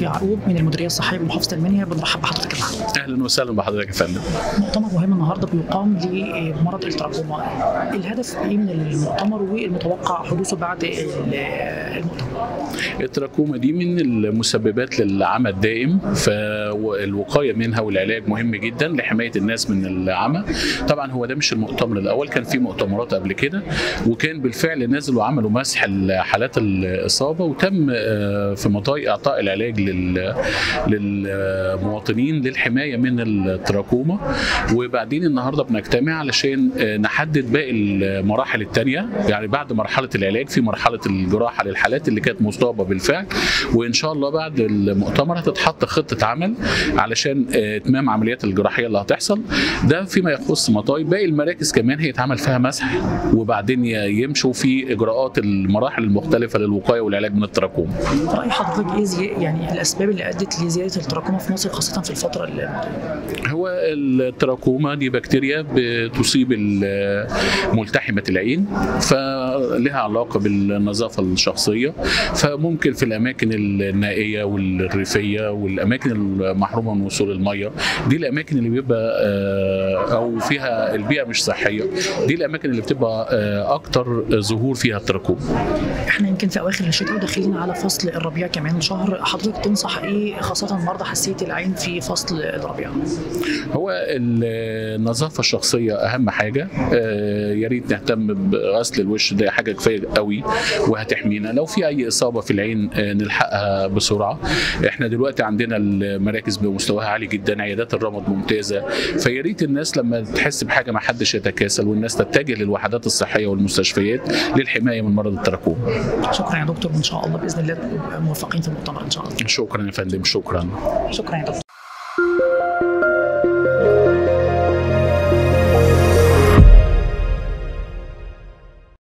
دكتور يعقوب من المديريه الصحيه بمحافظه المنيا بنرحب بحضرتك معانا اهلا وسهلا بحضرتك يا فندم مؤتمر مهم النهارده بيقام لمرض التراكوما الهدف ايه من المؤتمر والمتوقع حدوثه بعد المؤتمر التراكوما دي من المسببات للعمى الدائم فالوقايه منها والعلاج مهم جدا لحمايه الناس من العمى طبعا هو ده مش المؤتمر الاول كان في مؤتمرات قبل كده وكان بالفعل نزلوا وعملوا مسح حالات الاصابه وتم في مضايق اعطاء العلاج للمواطنين للحمايه من التراكوما وبعدين النهارده بنجتمع علشان نحدد باقي المراحل الثانيه يعني بعد مرحله العلاج في مرحله الجراحه للحالات اللي كانت مصابه بالفعل وان شاء الله بعد المؤتمر هتتحط خطه عمل علشان اتمام عمليات الجراحيه اللي هتحصل ده فيما يخص مطاي باقي المراكز كمان هيتعمل فيها مسح وبعدين يمشوا في اجراءات المراحل المختلفه للوقايه والعلاج من التراكوما راي حضرتك ايه زي يعني الاسباب اللي ادت لزياده التراكوما في مصر خاصه في الفتره اللي هو التراكوما دي بكتيريا بتصيب ملتحمه العين فلها علاقه بالنظافه الشخصيه فممكن في الاماكن النائيه والريفيه والاماكن المحرومه من وصول الميه دي الاماكن اللي بيبقى او فيها البيئه مش صحيه دي الاماكن اللي بتبقى اكتر ظهور فيها التراكوما احنا يمكن في اواخر الشتاء وداخلين على فصل الربيع كمان شهر حضرتك تنصح ايه خاصه مرضى حساسيه العين في فصل الربيع هو النظافه الشخصيه اهم حاجه يا ريت نهتم بغسل الوش ده حاجه كفايه قوي وهتحمينا لو في اي اصابه في العين نلحقها بسرعه احنا دلوقتي عندنا المراكز بمستواها عالي جدا عيادات الرمد ممتازه فيا ريت الناس لما تحس بحاجه ما حدش يتكاسل والناس تتجه للوحدات الصحيه والمستشفيات للحمايه من مرض التراكوما شكرا يا دكتور وان شاء الله باذن الله موفقين في المؤتمر ان شاء الله شكرا يا فندم شكرا شكرا يا دكتور